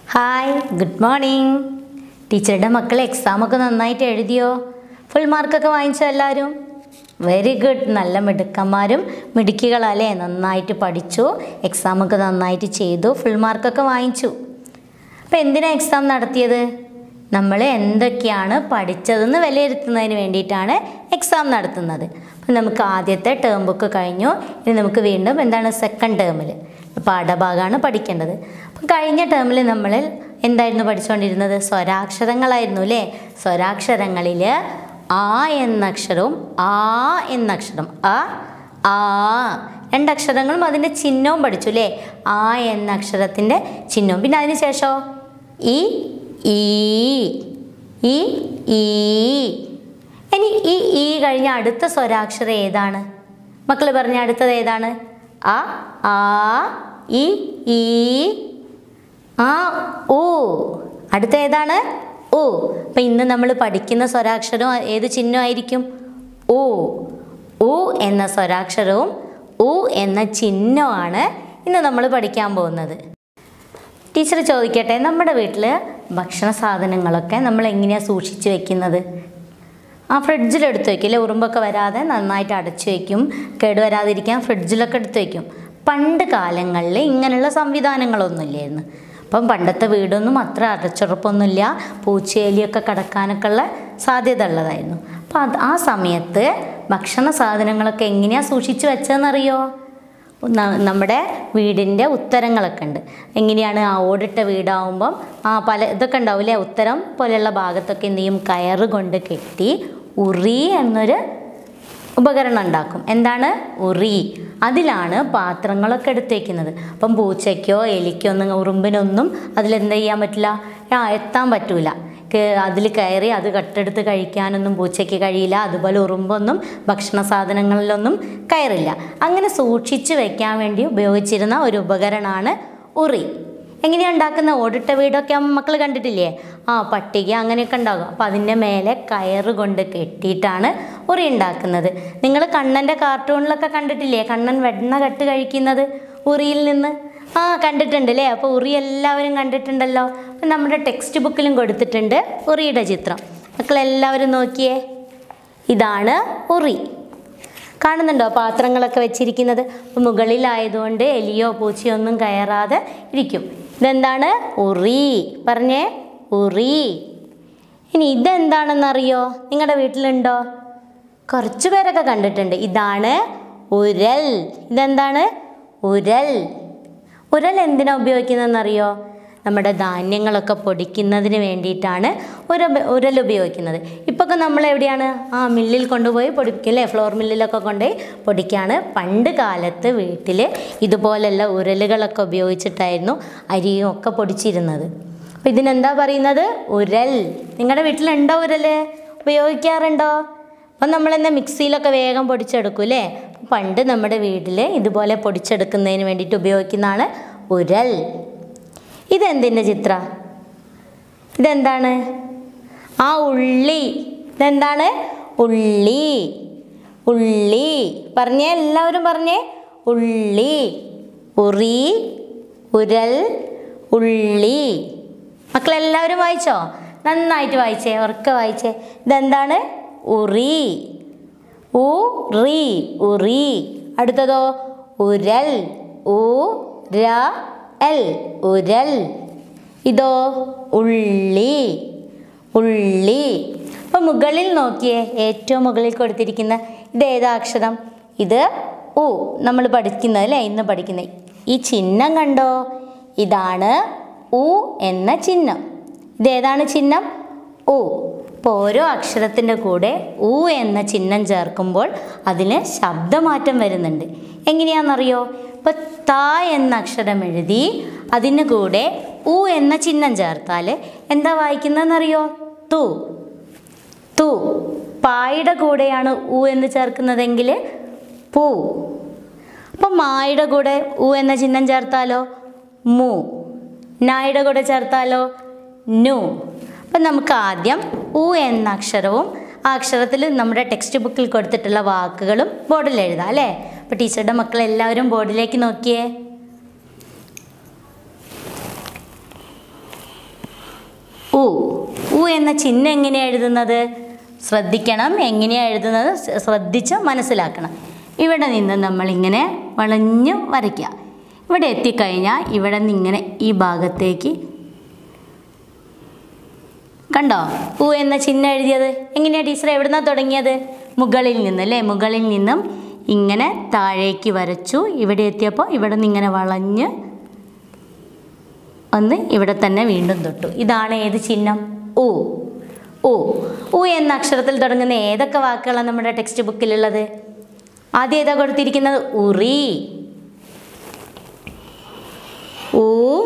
hi good morning ടീച്ചറുടെ മക്കൾ എക്സാമൊക്കെ നന്നായിട്ട് എഴുതിയോ ഫുൾ മാർക്കൊക്കെ വാങ്ങിച്ചോ എല്ലാവരും വെരി ഗുഡ് നല്ല മിടുക്കന്മാരും മിടുക്കികളല്ലേ നന്നായിട്ട് പഠിച്ചു എക്സാമൊക്കെ നന്നായിട്ട് ചെയ്തു ഫുൾ മാർക്കൊക്കെ വാങ്ങിച്ചു അപ്പോൾ എന്തിനാണ് എക്സാം നടത്തിയത് നമ്മൾ എന്തൊക്കെയാണ് പഠിച്ചതെന്ന് വിലയിരുത്തുന്നതിന് വേണ്ടിയിട്ടാണ് എക്സാം നടത്തുന്നത് അപ്പം നമുക്ക് ആദ്യത്തെ ടേം ബുക്ക് കഴിഞ്ഞു ഇനി നമുക്ക് വീണ്ടും എന്താണ് സെക്കൻഡ് ടേമിൽ പാഠഭാഗമാണ് പഠിക്കേണ്ടത് അപ്പം കഴിഞ്ഞ ടേമിൽ നമ്മൾ എന്തായിരുന്നു പഠിച്ചുകൊണ്ടിരുന്നത് സ്വരാക്ഷരങ്ങളായിരുന്നു അല്ലേ സ്വരാക്ഷരങ്ങളിൽ ആ എന്ന അക്ഷരവും ആ എന്ന അക്ഷരം ആ ആ രണ്ടക്ഷരങ്ങളും അതിൻ്റെ ചിഹ്നവും പഠിച്ചു അല്ലേ ആ എന്ന അക്ഷരത്തിൻ്റെ ചിഹ്നവും പിന്നെ അതിന് ശേഷമോ ഈ ഈ ഈ ഈ ഇനി ഈ ഈ കഴിഞ്ഞ അടുത്ത സ്വരാക്ഷരം ഏതാണ് മക്കൾ പറഞ്ഞ അടുത്തത് ഏതാണ് ആ ആ ഇ ഈ ആ ഓ അടുത്ത ഏതാണ് ഓ അപ്പം ഇന്ന് നമ്മൾ പഠിക്കുന്ന സ്വരാക്ഷരം ഏത് ചിഹ്നമായിരിക്കും ഓ ഉ എന്ന സ്വരാക്ഷരവും ഉ എന്ന ചിഹ്നമാണ് ഇന്ന് നമ്മൾ പഠിക്കാൻ പോകുന്നത് ടീച്ചർ ചോദിക്കട്ടെ നമ്മുടെ വീട്ടിൽ ഭക്ഷണ സാധനങ്ങളൊക്കെ നമ്മൾ എങ്ങനെയാണ് സൂക്ഷിച്ച് വെക്കുന്നത് ആ ഫ്രിഡ്ജിൽ എടുത്ത് വയ്ക്കും അല്ലേ ഉറുമ്പൊക്കെ വരാതെ നന്നായിട്ട് അടച്ചു വയ്ക്കും കേടുവരാതിരിക്കാൻ ഫ്രിഡ്ജിലൊക്കെ എടുത്ത് വയ്ക്കും പണ്ട് കാലങ്ങളിൽ ഇങ്ങനെയുള്ള സംവിധാനങ്ങളൊന്നുമില്ലായിരുന്നു അപ്പം പണ്ടത്തെ വീടൊന്നും അത്ര അടച്ചുറപ്പൊന്നുമില്ല പൂച്ചേലിയൊക്കെ കിടക്കാനൊക്കെ ഉള്ള സാധ്യത ഉള്ളതായിരുന്നു അപ്പം അത് ആ സമയത്ത് ഭക്ഷണ സാധനങ്ങളൊക്കെ എങ്ങനെയാണ് സൂക്ഷിച്ച് വെച്ചതെന്നറിയോ ന- നമ്മുടെ വീടിൻ്റെ ഉത്തരങ്ങളൊക്കെ ഉണ്ട് എങ്ങനെയാണ് ആ ഓടിട്ട വീടാവുമ്പം ആ പല ഇതൊക്കെ ഉണ്ടാവില്ലേ ഉത്തരം പോലെയുള്ള ഭാഗത്തൊക്കെ എന്ത് ചെയ്യും കയറ് കൊണ്ട് കെട്ടി ഉറി എന്നൊരു ഉപകരണം ഉണ്ടാക്കും എന്താണ് ഉറി അതിലാണ് പാത്രങ്ങളൊക്കെ എടുത്ത് വയ്ക്കുന്നത് അപ്പം പൂച്ചയ്ക്കോ എലിക്കോ ഒന്നും ഉറുമ്പിനൊന്നും അതിലെന്ത് ചെയ്യാൻ പറ്റില്ല ആ എത്താൻ പറ്റൂല അതിൽ കയറി അത് കട്ടെടുത്ത് കഴിക്കാനൊന്നും പൂച്ചയ്ക്ക് കഴിയില്ല അതുപോലെ ഉറുമ്പൊന്നും ഭക്ഷണ സാധനങ്ങളിലൊന്നും കയറില്ല അങ്ങനെ സൂക്ഷിച്ച് വെക്കാൻ വേണ്ടി ഉപയോഗിച്ചിരുന്ന ഒരു ഉപകരണമാണ് ഉറി എങ്ങനെയാണ് ഉണ്ടാക്കുന്ന ഓടിട്ട വീടൊക്കെ മക്കൾ കണ്ടിട്ടില്ലേ ആ പട്ടിക അങ്ങനെയൊക്കെ ഉണ്ടാകും അപ്പം അതിൻ്റെ മേലെ കയറ് കൊണ്ട് കെട്ടിയിട്ടാണ് ഉറി ഉണ്ടാക്കുന്നത് നിങ്ങൾ കണ്ണൻ്റെ കാർട്ടൂണിലൊക്കെ കണ്ടിട്ടില്ലേ കണ്ണൻ വെണ്ണ കട്ട് കഴിക്കുന്നത് ഉറിയിൽ നിന്ന് ആ കണ്ടിട്ടുണ്ട് അല്ലേ അപ്പോൾ ഉറി എല്ലാവരും കണ്ടിട്ടുണ്ടല്ലോ അപ്പം നമ്മുടെ ടെക്സ്റ്റ് ബുക്കിലും കൊടുത്തിട്ടുണ്ട് ഉറിയുടെ ചിത്രം മക്കളെല്ലാവരും നോക്കിയേ ഇതാണ് ഉറി കാണുന്നുണ്ടോ പാത്രങ്ങളൊക്കെ വെച്ചിരിക്കുന്നത് അപ്പോൾ മുകളിലായതുകൊണ്ട് എലിയോ പൂച്ചയോ ഒന്നും കയറാതെ ഇരിക്കും ഇതെന്താണ് ഉറി പറഞ്ഞേ ഉറി ഇനി ഇതെന്താണെന്നറിയോ നിങ്ങളുടെ വീട്ടിലുണ്ടോ കുറച്ച് പേരൊക്കെ കണ്ടിട്ടുണ്ട് ഇതാണ് ഉരൽ ഇതെന്താണ് ഉരൽ ഉരൽ എന്തിനാ ഉപയോഗിക്കുന്നതെന്നറിയോ നമ്മുടെ ധാന്യങ്ങളൊക്കെ പൊടിക്കുന്നതിന് വേണ്ടിയിട്ടാണ് ഉര ഉരൽ ഉപയോഗിക്കുന്നത് ഇപ്പൊക്കെ നമ്മൾ എവിടെയാണ് ആ മില്ലിൽ കൊണ്ടുപോയി പൊടിക്കും അല്ലേ ഫ്ലോർ മില്ലിലൊക്കെ കൊണ്ടുപോയി പൊടിക്കാണ് പണ്ട് കാലത്ത് വീട്ടിൽ ഇതുപോലെയുള്ള ഉരലുകളൊക്കെ ഉപയോഗിച്ചിട്ടായിരുന്നു അരിയും ഒക്കെ പൊടിച്ചിരുന്നത് അപ്പോൾ ഇതിനെന്താ പറയുന്നത് ഉരൽ നിങ്ങളുടെ വീട്ടിലുണ്ടോ ഉരല് ഉപയോഗിക്കാറുണ്ടോ അപ്പം നമ്മളെന്താ മിക്സിയിലൊക്കെ വേഗം പൊടിച്ചെടുക്കും അല്ലേ പണ്ട് നമ്മുടെ വീട്ടിൽ ഇതുപോലെ പൊടിച്ചെടുക്കുന്നതിന് വേണ്ടിയിട്ട് ഉപയോഗിക്കുന്നതാണ് ഉരൽ ഇതെന്തിൻ്റെ ചിത്ര ഇതെന്താണ് ആ ഉള്ളി ഇതെന്താണ് ഉള്ളി ഉള്ളി പറഞ്ഞേ എല്ലാവരും പറഞ്ഞേ ഉള്ളി ഉറി ഉരൽ ഉള്ളി മക്കളെല്ലാവരും വായിച്ചോ നന്നായിട്ട് വായിച്ചേ ഉറക്കെ വായിച്ചേ ഇതെന്താണ് ഉറി ഉറി ഉറി അടുത്തതോ ഉരൽ ഉ ര എൽ ഉരൽ ഇതോ ഉള്ളി ഉള്ളി അപ്പം മുകളിൽ നോക്കിയേ ഏറ്റവും മുകളിൽ കൊടുത്തിരിക്കുന്ന ഇത് ഏതാ അക്ഷരം ഇത് ഉ നമ്മൾ പഠിക്കുന്നത് അല്ലേ ഇന്ന് പഠിക്കുന്നത് ഈ ചിഹ്നം കണ്ടോ ഇതാണ് ഉ എന്ന ചിഹ്നം ഇതേതാണ് ചിഹ്നം ഉ അപ്പോൾ ഓരോ അക്ഷരത്തിൻ്റെ കൂടെ ഉ എന്ന ചിഹ്നം ചേർക്കുമ്പോൾ അതിന് ശബ്ദമാറ്റം വരുന്നുണ്ട് എങ്ങനെയാണെന്നറിയോ ഇപ്പോൾ ത എന്ന അക്ഷരം എഴുതി അതിന് കൂടെ ഉ എന്ന ചിഹ്നം ചേർത്താൽ എന്താ വായിക്കുന്നതെന്നറിയോ തു തു പായുടെ കൂടെയാണ് ഉ എന്ന് ചേർക്കുന്നതെങ്കിൽ പൂ അപ്പം മായുടെ കൂടെ ഉ എന്ന ചിഹ്നം ചേർത്താലോ മു നായുടെ കൂടെ ചേർത്താലോ നു അപ്പം നമുക്ക് ആദ്യം ഉ എന്ന അക്ഷരവും ആ അക്ഷരത്തിൽ നമ്മുടെ ടെക്സ്റ്റ് ബുക്കിൽ കൊടുത്തിട്ടുള്ള വാക്കുകളും ബോർഡിൽ എഴുതാം അല്ലേ അപ്പോൾ ടീച്ചറുടെ മക്കൾ എല്ലാവരും ബോർഡിലേക്ക് നോക്കിയേ ഉ എന്ന ചിഹ്നം എങ്ങനെയാണ് എഴുതുന്നത് ശ്രദ്ധിക്കണം എങ്ങനെയാണ് എഴുതുന്നത് ശ്ര- ശ്രദ്ധിച്ച് മനസ്സിലാക്കണം ഇവിടെ നിന്ന് നമ്മളിങ്ങനെ വളഞ്ഞ് വരയ്ക്കുക ഇവിടെ എത്തിക്കഴിഞ്ഞാൽ ഇവിടെ നിന്ന് ഇങ്ങനെ ഈ ഭാഗത്തേക്ക് കണ്ടോ ഉ എന്ന ചിഹ്നം എഴുതിയത് എങ്ങനെയാണ് ടീച്ചർ എവിടുന്നാണ് തുടങ്ങിയത് മുകളിൽ നിന്ന് അല്ലേ മുകളിൽ നിന്നും ഇങ്ങനെ താഴേക്ക് വരച്ചു ഇവിടെ എത്തിയപ്പോൾ ഇവിടെ നിന്ന് ഇങ്ങനെ വളഞ്ഞ് വന്ന് ഇവിടെ തന്നെ വീണ്ടും തൊട്ടു ഇതാണ് ഏത് ചിഹ്നം ഉ ഉ ഉ എന്ന അക്ഷരത്തിൽ തുടങ്ങുന്ന ഏതൊക്കെ വാക്കുകളാണ് നമ്മുടെ ടെക്സ്റ്റ് ബുക്കിലുള്ളത് ആദ്യം ഏതാ കൊടുത്തിരിക്കുന്നത് ഉറി ഉ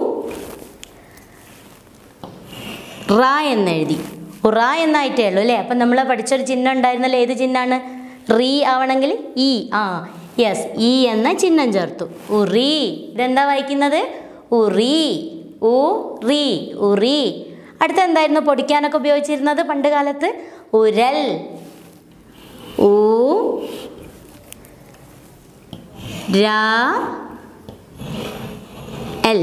റ എന്നെഴുതി ഉറ എന്നായിട്ടേ ഉള്ളൂ അല്ലേ അപ്പം നമ്മൾ പഠിച്ചൊരു ചിഹ്നം ഉണ്ടായിരുന്നല്ലോ ഏത് ചിഹ്നമാണ് റീ ആവണമെങ്കിൽ ഇ ആ യെസ് ഇ എന്ന ചിഹ്നം ചേർത്തു ഉറി ഇതെന്താ വായിക്കുന്നത് ഉറി ഉ റീ ഉറി അടുത്ത എന്തായിരുന്നു പൊടിക്കാനൊക്കെ ഉപയോഗിച്ചിരുന്നത് പണ്ട് കാലത്ത് ഉരൽ ഉ രാ എൽ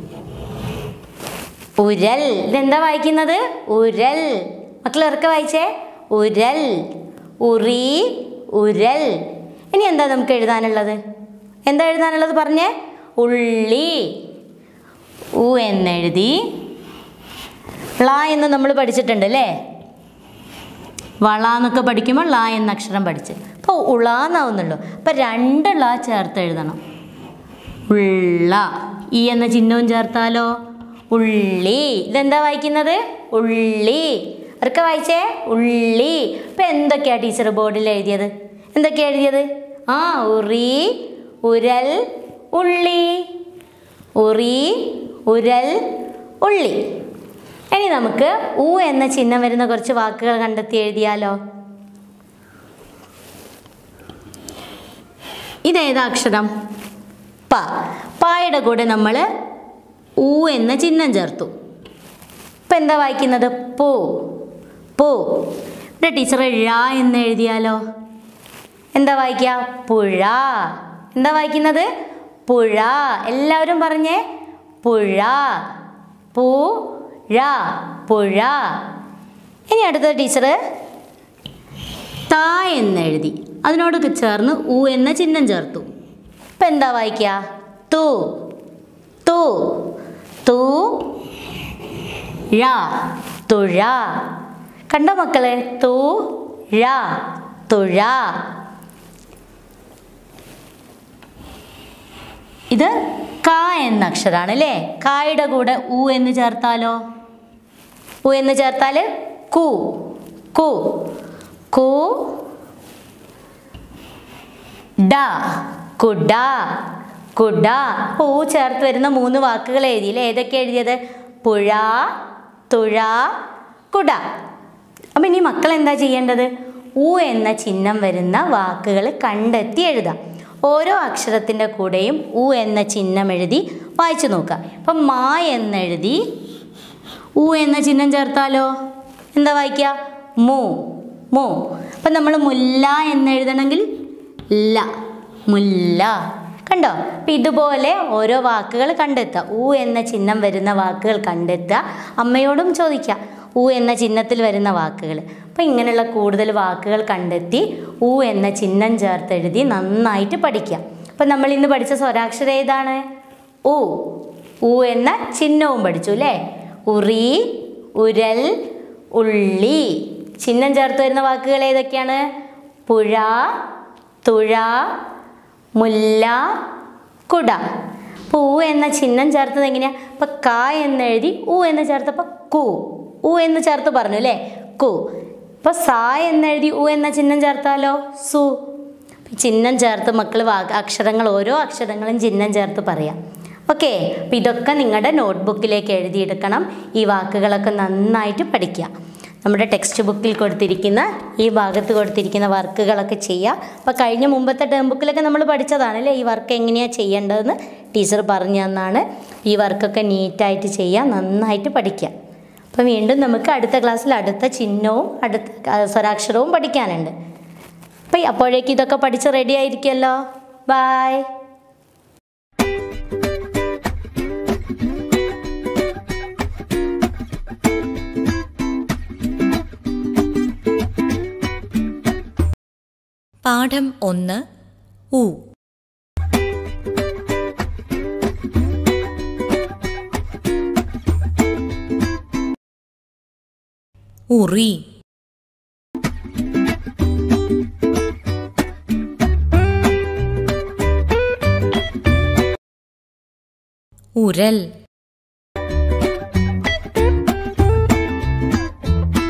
ഉരൽ ഇതെന്താ വായിക്കുന്നത് ഉരൽ മക്കൾ ഇറക്ക വായിച്ചേ ഉരൽ ഉറി ഉരൽ ഇനി എന്താ നമുക്ക് എഴുതാനുള്ളത് എന്താ എഴുതാനുള്ളത് പറഞ്ഞേ ഉള്ളി ഉ എന്നെഴുതി ള എന്ന് നമ്മൾ പഠിച്ചിട്ടുണ്ട് അല്ലേ വള എന്നൊക്കെ പഠിക്കുമ്പോൾ ള എന്ന അക്ഷരം പഠിച്ച് അപ്പോൾ ഉളാന്നാവുന്നുള്ളൂ അപ്പോൾ രണ്ട് ള ചേർത്ത് എഴുതണം ഉള്ള ഈ എന്ന ചിഹ്നവും ചേർത്താലോ ഉള്ളി ഇതെന്താ വായിക്കുന്നത് ഉള്ളി അവർക്ക് വായിച്ചേ ഉള്ളി ഇപ്പം എന്തൊക്കെയാ ടീച്ചർ ബോർഡിൽ എഴുതിയത് എന്തൊക്കെയാ എഴുതിയത് ആ ഉറി ഉരൽ ഉള്ളി ഉറി ഉരൽ ഉള്ളി ഇനി നമുക്ക് ഉ എന്ന ചിഹ്നം വരുന്ന കുറച്ച് വാക്കുകൾ കണ്ടെത്തി എഴുതിയാലോ ഇതേതാ അക്ഷരം പ പായുടെ കൂടെ നമ്മൾ ഊ എന്ന ചിഹ്നം ചേർത്തു ഇപ്പം എന്താ വായിക്കുന്നത് പൂ പൂ ഇവിടെ ടീച്ചർ ഴ എന്ന് എഴുതിയാലോ എന്താ വായിക്കുക പുഴ എന്താ വായിക്കുന്നത് പുഴ എല്ലാവരും പറഞ്ഞേ പുഴ പുഴ പുഴ ഇനി അടുത്ത ടീച്ചർ ത എന്നെഴുതി അതിനോട് ചേർന്ന് ഉ എന്ന ചിഹ്നം ചേർത്തു ഇപ്പം എന്താ വായിക്കുക തു തു തു ഴ തുഴ കണ്ടോ മക്കളെ തു ഴ തുഴ ഇത് ക എന്ന അക്ഷരാണ് അല്ലേ കായുടെ കൂടെ ഉ എന്ന് ചേർത്താലോ ഉ എന്ന് ചേർത്താൽ കു കു കു ഡ കുട കുട പൂ ചേർത്ത് വരുന്ന മൂന്ന് വാക്കുകൾ എഴുതിയില്ലേ ഏതൊക്കെ എഴുതിയത് പുഴ തുഴ കുട അപ്പം ഇനി മക്കൾ എന്താ ചെയ്യേണ്ടത് ഉ എന്ന ചിഹ്നം വരുന്ന വാക്കുകൾ കണ്ടെത്തി എഴുതാം ഓരോ അക്ഷരത്തിൻ്റെ കൂടെയും ഉ എന്ന ചിഹ്നം എഴുതി വായിച്ചു നോക്കുക അപ്പം മാ എന്നെഴുതി ഉ എന്ന ചിഹ്നം ചേർത്താലോ എന്താ വായിക്കുക മു മു അപ്പം നമ്മൾ മുല്ല എന്ന് എഴുതണമെങ്കിൽ ല മുല്ല കണ്ടോ അപ്പം ഇതുപോലെ ഓരോ വാക്കുകൾ കണ്ടെത്തുക ഉ എന്ന ചിഹ്നം വരുന്ന വാക്കുകൾ കണ്ടെത്തുക അമ്മയോടും ചോദിക്കുക ഉ എന്ന ചിഹ്നത്തിൽ വരുന്ന വാക്കുകൾ അപ്പം ഇങ്ങനെയുള്ള കൂടുതൽ വാക്കുകൾ കണ്ടെത്തി ഉ എന്ന ചിഹ്നം ചേർത്തെഴുതി നന്നായിട്ട് പഠിക്കുക അപ്പം നമ്മൾ ഇന്ന് പഠിച്ച സ്വരാക്ഷരം ഏതാണ് ഉ ഉ എന്ന ചിഹ്നവും പഠിച്ചു അല്ലേ ഉറി ഉരൽ ഉള്ളി ചിഹ്നം ചേർത്ത് വരുന്ന വാക്കുകൾ ഏതൊക്കെയാണ് പുഴ തുഴ മുല്ല കുട അപ്പോൾ ഉ എന്ന ചിഹ്നം ചേർത്തത് എങ്ങനെയാ അപ്പം ക എന്നെഴുതി ഉ എന്ന് ചേർത്തപ്പോൾ കു ഉ എന്ന് ചേർത്ത് പറഞ്ഞു അല്ലേ കു ഇപ്പോൾ സാ എന്നെഴുതി ഉ എന്ന ചിഹ്നം ചേർത്താലോ സു ചിഹ്നം ചേർത്ത് മക്കൾ വാ അക്ഷരങ്ങൾ ഓരോ അക്ഷരങ്ങളും ചിഹ്നം ചേർത്ത് പറയാം ഓക്കെ അപ്പം ഇതൊക്കെ നിങ്ങളുടെ നോട്ട്ബുക്കിലേക്ക് എഴുതിയെടുക്കണം ഈ വാക്കുകളൊക്കെ നന്നായിട്ട് പഠിക്കുക നമ്മുടെ ടെക്സ്റ്റ് ബുക്കിൽ കൊടുത്തിരിക്കുന്ന ഈ ഭാഗത്ത് കൊടുത്തിരിക്കുന്ന വർക്കുകളൊക്കെ ചെയ്യുക അപ്പോൾ കഴിഞ്ഞ മുമ്പത്തെ ടേം ബുക്കിലൊക്കെ നമ്മൾ പഠിച്ചതാണ് അല്ലേ ഈ വർക്ക് എങ്ങനെയാണ് ചെയ്യേണ്ടതെന്ന് ടീച്ചർ പറഞ്ഞു തന്നാണ് ഈ വർക്കൊക്കെ നീറ്റായിട്ട് ചെയ്യുക നന്നായിട്ട് പഠിക്കുക അപ്പോൾ വീണ്ടും നമുക്ക് അടുത്ത ക്ലാസ്സിൽ അടുത്ത ചിഹ്നവും അടുത്ത ആ, സ്വരാക്ഷരവും പഠിക്കാനുണ്ട് അപ്പോൾ അപ്പോഴേക്കും ഇതൊക്കെ പഠിച്ച് റെഡി ആയിരിക്കുമല്ലോ ബായ് പാഠം ഒന്ന് ഉ ഉറി ഉരൽ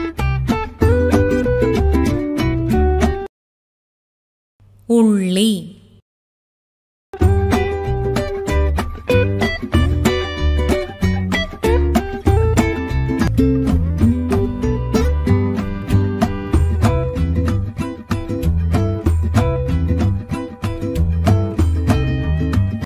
ഉള്ളി